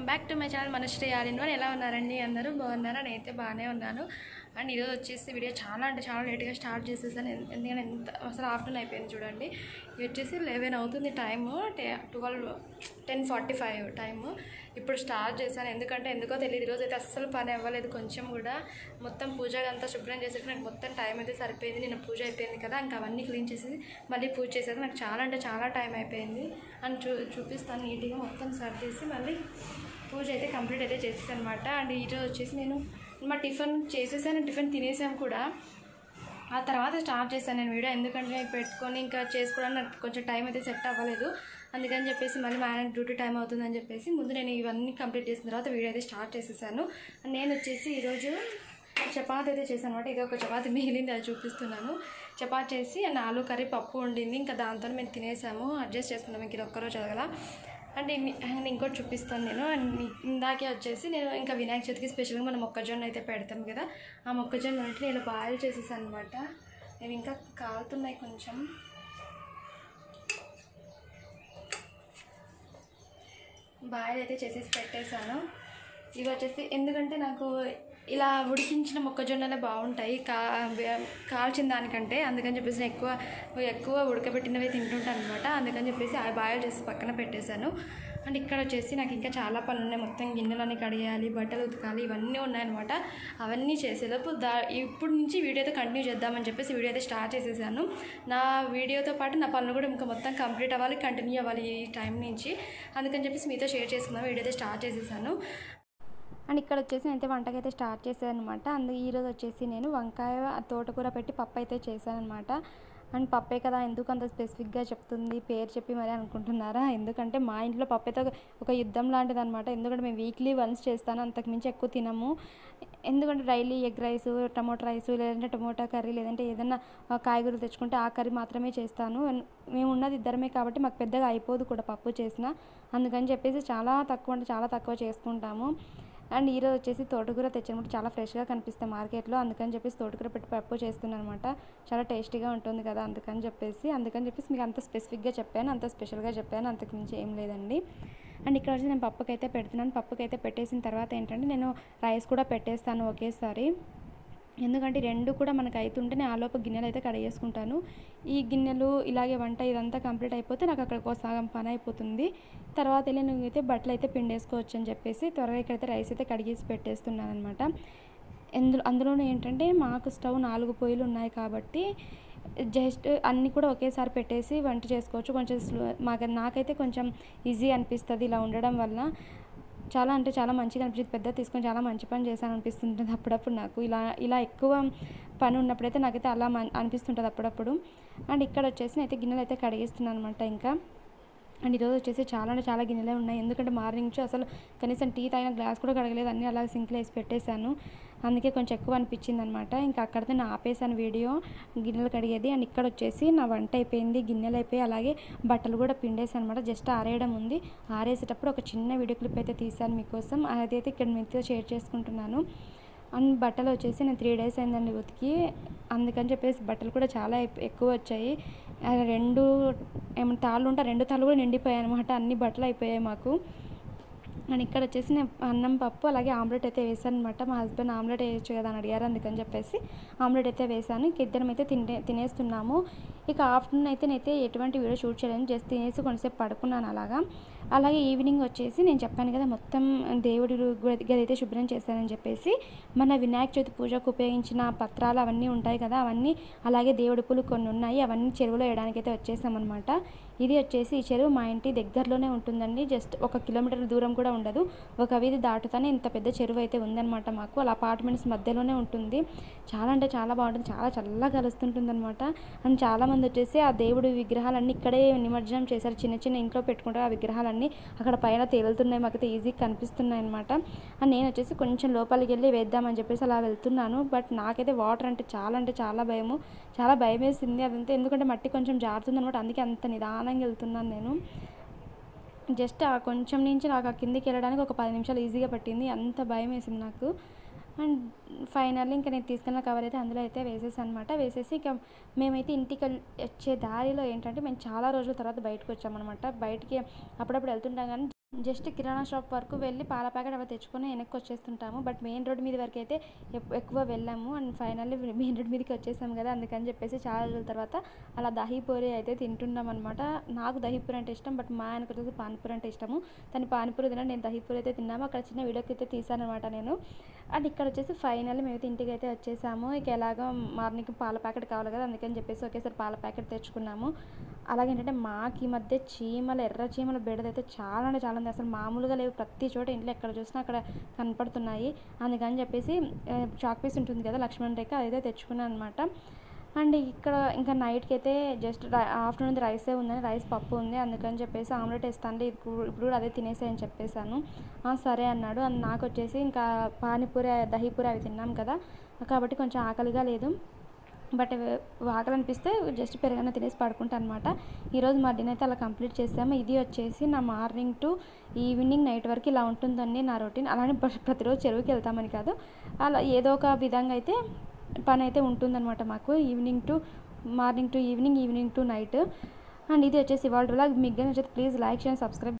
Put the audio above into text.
back to my channel Manasri all in one ఎలా ఉన్నారండి అందరూ బాగున్నారా నేనైతే బాగానే ఉన్నాను అండ్ ఈరోజు వచ్చేసి వీడియో చాలా అంటే చాలా లేట్గా స్టార్ట్ చేసేసాను ఎన్- ఎందుకంటే ఎంత అసలు ఆఫ్టర్నూన్ అయిపోయింది చూడండి ఇది వచ్చేసి లెవెన్ అవుతుంది time twelve ten forty five time ఇప్పుడు స్టార్ట్ చేశాను ఎందుకంటే ఎందుకో తెలియదు ఈరోజు అయితే అస్సలు పని అవ్వలేదు కొంచెం కూడా మొత్తం పూజ అంతా శుభ్రం చేసేసి నాకు మొత్తం టైం అయితే సరిపోయింది నిన్న పూజ అయిపోయింది కదా ఇంకా అవన్నీ క్లీన్ చేసేసి మళ్ళీ పూజ చేసేది నాకు చాలా అంటే చాలా టైం అయిపోయింది అండ్ చూ చూపిస్తాను నీట్గా మొత్తం సర్దేసి మళ్ళీ పూజ అయితే కంప్లీట్ అయితే చేసేసాను అనమాట అండ్ ఈరోజు వచ్చేసి నేను మా టిఫిన్ చేసేసాను టిఫిన్ తినేసాం కూడా ఆ తర్వాత స్టార్ట్ చేశాను నేను వీడియో ఎందుకంటే పెట్టుకొని ఇంకా చేసుకోవడానికి నాకు కొంచెం టైం అయితే సెట్ అవ్వలేదు అందుకని చెప్పేసి మళ్ళీ మా ఆయన డ్యూటీ టైం అవుతుందని చెప్పేసి ముందు నేను ఇవన్నీ కంప్లీట్ చేసిన తర్వాత వీడియో అయితే స్టార్ట్ చేసేసాను నేను వచ్చేసి ఈరోజు చపాతీ అయితే చేశాను అనమాట ఇది ఒక చపాతీ మిగిలింది అది చూపిస్తున్నాను చపాతీ చేసి అండ్ ఆలు కర్రీ పప్పు ఉండింది ఇంకా దాంతో మేము తినేసాము అడ్జస్ట్ చేసుకున్నాము ఇంక ఇది ఒక్కరోజు చదగల అండ్ ఇన్ని- అండ్ ఇంకోటి చూపిస్తాను నేను అండ్ ఇ- ఇందాకే వచ్చేసి నేను ఇంకా వినాయక చవితికి స్పెషల్గా మనం మొక్కజొన్న అయితే పెడతాం కదా ఆ మొక్కజొన్న అంటే నేను బాయిల్ చేసేసాను అనమాట నేను ఇంకా కాలుతున్నాయి కొంచెం బాయిల్ అయితే చేసేసి పెట్టేశాను ఇవి వచ్చేసి ఎందుకంటే నాకు ఇలా ఉడికించిన మొక్కజొన్నలే బాగుంటాయి కా కాల్చిన దానికంటే అందుకని చెప్పేసి నేను ఎక్కువ ఎక్కువ ఉడకబెట్టినవి తింటుంటాను అనమాట అందుకని చెప్పేసి అవి బాయిల్ చేసి పక్కన పెట్టేశాను అండ్ ఇక్కడ వచ్చేసి నాకు ఇంకా చాలా పనులు ఉన్నాయి మొత్తం గిన్నెలన్నీ కడిగాలి బట్టలు ఉతకాలి ఇవన్నీ ఉన్నాయన్నమాట అవన్నీ చేసేలోపు దా ఇప్పుడు నుంచి వీడియో అయితే కంటిన్యూ చేద్దామని చెప్పేసి వీడియో అయితే స్టార్ట్ చేసేసాను నా వీడియోతో పాటు నా పనులు కూడా ఇంకా మొత్తం కంప్లీట్ అవ్వాలి కంటిన్యూ అవ్వాలి ఈ టైం నుంచి అందుకని చెప్పేసి మీతో షేర్ చేసుకుందాం వీడియో అయితే స్టార్ట్ చేసేసాను అండ్ ఇక్కడ వచ్చేసి నేనైతే వంటకైతే స్టార్ట్ చేశాను అనమాట అందు ఈరోజు వచ్చేసి నేను వంకాయ తోటకూర పెట్టి పప్పు అయితే చేశాను అనమాట అండ్ పప్పే కదా ఎందుకు అంత స్పెసిఫిక్గా చెప్తుంది పేరు చెప్పి మరి అనుకుంటున్నారా ఎందుకంటే మా ఇంట్లో పప్పు అయితే ఒక- ఒక యుద్ధం లాంటిది అనమాట ఎందుకంటే మేము వీక్లీ వన్స్ చేస్తాను అంతకు మించి ఎక్కువ తినము ఎందుకంటే daily egg rice tomato rice లేదంటే టమోటా కర్రీ లేదంటే ఏదైనా ఆ, కాయగూరలు తెచ్చుకుంటే ఆ కర్రీ మాత్రమే చేస్తాను అండ్ మేము ఉన్నది ఇద్దరమే కాబట్టి మాకు పెద్దగా అయిపోదు కూడా పప్పు చేసిన అందుకని చెప్పేసి చాలా తక్కువ అంటే చాలా తక్కువ చేసుకుంటాము అండ్ ఈరోజు వచ్చేసి తోటకూర తెచ్చినప్పుడు చాలా ఫ్రెష్గా కనిపిస్తాయి మార్కెట్లో అందుకని చెప్పేసి తోటకూర పెట్టి పప్పు చేస్తున్నాను అనమాట చాలా టేస్టీగా ఉంటుంది కదా అందుకని చెప్పేసి అందుకని చెప్పేసి మీకు అంత స్పెసిఫిక్గా చెప్పాను అంత స్పెషల్గా చెప్పాను అంతకు మించి ఏం లేదండి అండ్ ఇక్కడ వచ్చి నేను పప్పుకైతే పెడుతున్నాను పప్పుకైతే పెట్టేసిన తర్వాత ఏంటంటే నేను రైస్ కూడా పెట్టేస్తాను ఒకేసారి ఎందుకంటే ఈ రెండు కూడా మనకు అవుతుంటే నేను ఆలోపు గిన్నెలు అయితే కడిగేసుకుంటాను ఈ గిన్నెలు ఇలాగే వంట ఇదంతా కంప్లీట్ అయిపోతే నాకు అక్కడికి ఒక సగం పని అయిపోతుంది తర్వాత వెళ్ళి నువ్వు అయితే బట్టలు అయితే పిండేసుకోవచ్చు అని చెప్పేసి త్వరగా ఇక్కడైతే రైస్ అయితే కడిగేసి పెట్టేస్తున్నాను అనమాట ఎందులో అందులోనూ ఏంటంటే మాకు స్టవ్ నాలుగు పొయ్యిలు ఉన్నాయి కాబట్టి జస్ట్ అన్నీ కూడా ఒకేసారి పెట్టేసి వంట చేసుకోవచ్చు కొంచెం స్లో మాకు నాకైతే కొంచెం ఈజీ అనిపిస్తుంది ఇలా ఉండడం వల్ల చాలా అంటే చాలా మంచిగా అనిపించింది పెద్ద తీసుకొని చాలా మంచి పని చేశాను అనిపిస్తుంటుంది అప్పుడప్పుడు నాకు ఇలా ఇలా ఎక్కువ పని ఉన్నప్పుడైతే నాకైతే అలా మన్- అనిపిస్తుంటుంది అప్పుడప్పుడు అండ్ ఇక్కడ వచ్చేసి అయితే గిన్నెలు అయితే కడిగేస్తున్నాను అనమాట ఇంకా అండ్ ఈరోజు వచ్చేసి చాలా అంటే చాలా గిన్నెలే ఉన్నాయి ఎందుకంటే మార్నింగ్ నుంచి అసలు కనీసం టీ తాగిన గ్లాస్ కూడా కడగలేదు అన్నీ అలా సింక్లో వేసి పెట్టేశాను అందుకే కొంచెం ఎక్కువ అనిపించింది అనమాట ఇంకా అక్కడితో నేను ఆపేసాను వీడియో గిన్నెలు కడిగేది అండ్ ఇక్కడ వచ్చేసి నా వంట అయిపోయింది గిన్నెలు అయిపోయి అలాగే బట్టలు కూడా పిండేసాను అనమాట జస్ట్ ఆరేయడం ఉంది ఆరేసేటప్పుడు ఒక చిన్న వీడియో క్లిప్ అయితే తీశాను మీకోసం అదైతే ఇక్కడ మీతో షేర్ చేసుకుంటున్నాను అండ్ బట్టలు వచ్చేసి నేను త్రీ డేస్ అయిందండి ఉతికి అందుకని చెప్పేసి బట్టలు కూడా చాలా ఎక్- ఎక్కువ వచ్చాయి ఆ రెండు ఏమైనా తాళ్ళు ఉంటే ఆ రెండు తాళ్ళు కూడా నిండిపోయాయి అనమాట అన్ని బట్టలు అయిపోయాయి మాకు అండ్ ఇక్కడ వచ్చేసి నేను అన్నం పప్పు అలాగే ఆమ్లెట్ అయితే వేసాను అనమాట మా హస్బెండ్ ఆమ్లెట్ వేయచ్చు కదా అని అడిగారు అందుకని చెప్పేసి ఆమ్లెట్ అయితే వేసాను ఇంక ఇద్దరం అయితే తినే తినేస్తున్నాము ఇక ఆఫ్టర్నూన్ అయితే నేనైతే ఎటువంటి వీడియో షూట్ చేయలేను జస్ట్ తినేసి కొంచెంసేపు పడుకున్నాను అలాగా అలాగే ఈవినింగ్ వచ్చేసి నేను చెప్పాను కదా మొత్తం దేవుడి గది గది అయితే శుభ్రం చేశానని చెప్పేసి మన వినాయక చవితి పూజకు ఉపయోగించిన పత్రాలు అవన్నీ ఉంటాయి కదా అవన్నీ అలాగే దేవుడి పూలు కొన్ని ఉన్నాయి అవన్నీ చెరువులో వేయడానికి అయితే వచ్చేసామన్నమాట ఇది వచ్చేసి ఈ చెరువు మా ఇంటి దగ్గరలోనే ఉంటుందండి జస్ట్ ఒక కిలోమీటర్ దూరం కూడా ఉండదు ఒక వీధి దాటుతానే ఇంత పెద్ద చెరువు అయితే ఉందన్నమాట మాకు అలా అపార్ట్మెంట్స్ మధ్యలోనే ఉంటుంది చాలా అంటే చాలా బాగుంటుంది చాలా చల్లగా కలుస్తుంటుంది అనమాట అండ్ చాలామంది వచ్చేసి ఆ దేవుడి విగ్రహాలన్నీ ఇక్కడే నిమజ్జనం చేశారు చిన్న చిన్న ఇంట్లో పెట్టుకుంటారు ఆ విగ్రహాలన్నీ అక్కడ పైన తేలుతున్నాయి మాకైతే ఈజీగా కనిపిస్తున్నాయి అనమాట అండ్ నేను వచ్చేసి కొంచెం లోపలికి వెళ్ళి వేద్దామని చెప్పేసి అలా వెళ్తున్నాను బట్ నాకైతే వాటర్ అంటే చాలా అంటే చాలా భయము చాలా భయం వేసింది అదంతా ఎందుకంటే మట్టి కొంచెం జారుతుంది అనమాట అందుకే అంత నిదానంగా వెళ్తున్నాను నేను జస్ట్ ఆ కొంచెం నుంచి నాకు ఆ కిందికి వెళ్ళడానికి ఒక పది నిమిషాలు ఈజీగా పట్టింది అంత భయం వేసింది నాకు అండ్ ఫైనల్లీ ఇంకా నేను తీసుకెళ్ళిన కవర్ అయితే అందులో అయితే వేసేసాను అనమాట వేసేసి ఇక మేమైతే ఇంటికి వెళ్- వచ్చే దారిలో ఏంటంటే మేము చాలా రోజుల తర్వాత బయటకు వచ్చామన్నమాట బయటికి అప్పుడప్పుడు వెళ్తుంటాం కానీ జస్ట్ కిరాణా షాప్ వరకు వెళ్ళి పాల ప్యాకెట్ అవి తెచ్చుకొని వెనక్కి వచ్చేస్తుంటాము బట్ మెయిన్ రోడ్ మీద వరకు అయితే ఎప్- ఎక్కువ వెళ్ళాము అండ్ ఫైనల్లీ మెయిన్ రోడ్ మీదకి వచ్చేసాం కదా అందుకని చెప్పేసి చాలా రోజుల తర్వాత అలా దహీపూరి అయితే తింటున్నాం అనమాట నాకు దహీపూరి అంటే ఇష్టం బట్ మా ఆయనకు వచ్చేసి పానీపూరి అంటే ఇష్టము తను పానీపూరి తిన్నా నేను దహీపూరి అయితే తిన్నాము అక్కడ చిన్న వీడియోకి అయితే తీసాను అనమాట నేను అండ్ ఇక్కడ వచ్చేసి ఫైనల్ మేమైతే ఇంటికి అయితే వచ్చేసాము ఇక ఎలాగో మార్నింగ్ పాల ప్యాకెట్ కావాలి కదా అందుకని చెప్పేసి ఒకేసారి పాల ప్యాకెట్ తెచ్చుకున్నాము అలాగే ఏంటంటే మాకు ఈ మధ్య చీమలు ఎర్ర చీమల బెడద అయితే చాలా అంటే చాలా ఉంది అసలు మామూలుగా లేవు ప్రతి చోట ఇంట్లో ఎక్కడ చూసినా అక్కడ కనపడుతున్నాయి అందుకని చెప్పేసి ఆ, చాక్ పీస్ ఉంటుంది కదా లక్ష్మణ్ రేఖ అదైతే తెచ్చుకున్నాను అనమాట అండ్ ఇక్కడ ఇంకా నైట్కి అయితే జస్ట్ ఆఫ్టర్నూన్ రైసే ఉందని రైస్ పప్పు ఉంది అందుకని చెప్పేసి ఆమ్లెట్ వేస్తాను ఇది కూ- ఇప్పుడు కూడా అదే తినేసే అని చెప్పేశాను "ఆ, సరే అన్నాడు అండ్ నాకు వచ్చేసి ఇంకా పానీపూరి దహీపూరి అవి తిన్నాం కదా కాబట్టి కొంచెం ఆకలిగా లేదు బట్ ఆకలి అనిపిస్తే జస్ట్ పెరుగన్న తినేసి పడుకుంటా అనమాట ఈరోజు మా డిన్నర్ అయితే అలా కంప్లీట్ చేసాము ఇది వచ్చేసి నా మార్నింగ్ టు ఈవినింగ్ నైట్ వరకు ఇలా ఉంటుందండి నా రొటీన్ అలానే ప్ర- ప్రతిరోజు చెరువుకి వెళ్తామని కాదు అలా ఏదో ఒక విధంగా అయితే పని అయితే ఉంటుందన్నమాట మాకు evening to morning to evening evening to night and ఇది వచ్చేసి ఇవాళ వ్లాగ్ మీకు నచ్చితే ప్లీజ్ లైక్ షేర్ సబ్స్క్రైబ్